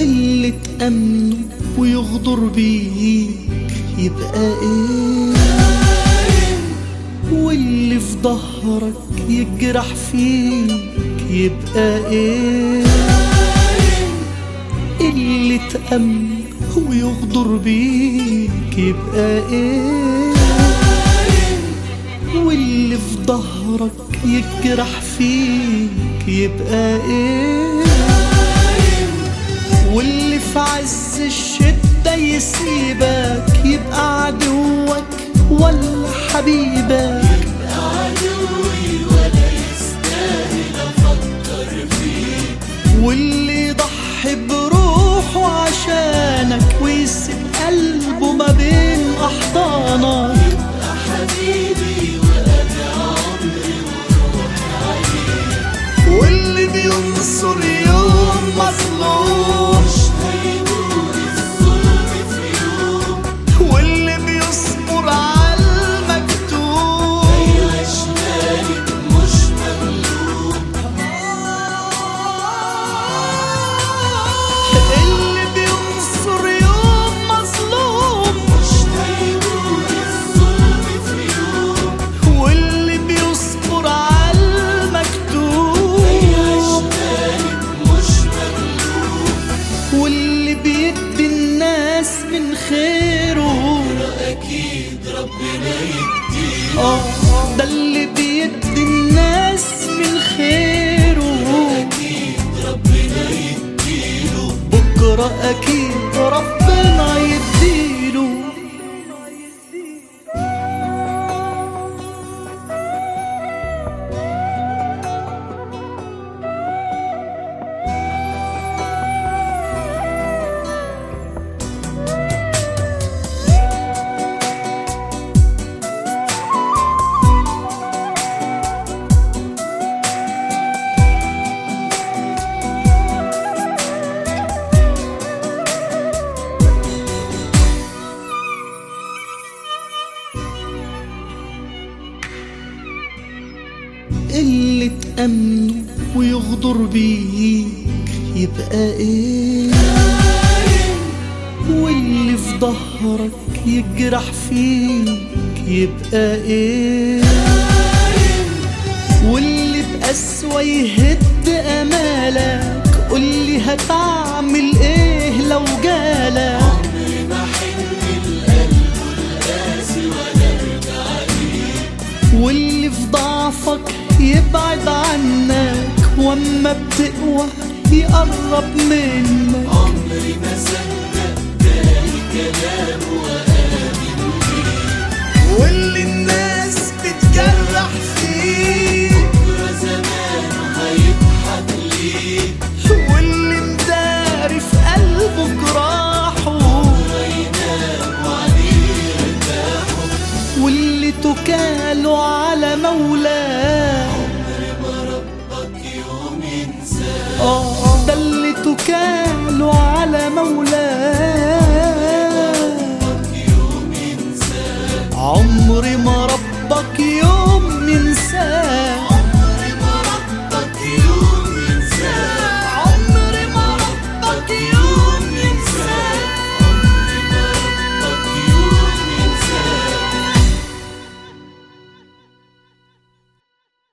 اللي تأمنه ويغدر بيك يبقى ايه واللي في ظهرك يجرح فيك يبقى ايه اللي تأمن ويغدر بيك يبقى ايه واللي في ظهرك يجرح فيك يبقى ايه واللي في عز الشدة يسيبك يبقى عدوك ولا حبيبك عدوي ولا يستاهل افكر فيه واللي يضحي بروحه عشانك ويسيب قلبه ما بين احضانك يبقى حبيبي وانا عمري وروحي عليه واللي بينصر يوم مظلوم مش هيدور الظلم في يوم واللي بيصبر على المكتوب يعيش مالك مش مملوك اللي بينصر يوم مظلوم مش هيدور الظلم في يوم واللي بيصبر على المكتوب يعيش مالك مش مملوك واللي بيدي الناس من خيره اكيد ربنا يديه اه ده اللي بيدي الناس من خيره اكيد ربنا يديله بكرة أكيد ربنا يديله اللي تأمنه ويغدر بيك يبقى ايه واللي في ظهرك يجرح فيك يبقى ايه واللي بقسوة يهد امالك قولي هتعمل ايه لو جالك عمري ما حن القلب القاسي ولا ارجع ليه واللي في ضعفك يبعد عنك واما بتقوى يقرب منك عمري ما صدق تاني كلامه وآمن بيه واللي الناس بتجرح فيه بكرة زمانه هيضحك ليه واللي مداري في قلبه جراحه هينام وعليه ارتاحوا واللي تكاله على مولاه عمر ما ربك يوم ينساه اه ده اللي تكاله على مولاه يوم ينساه عمر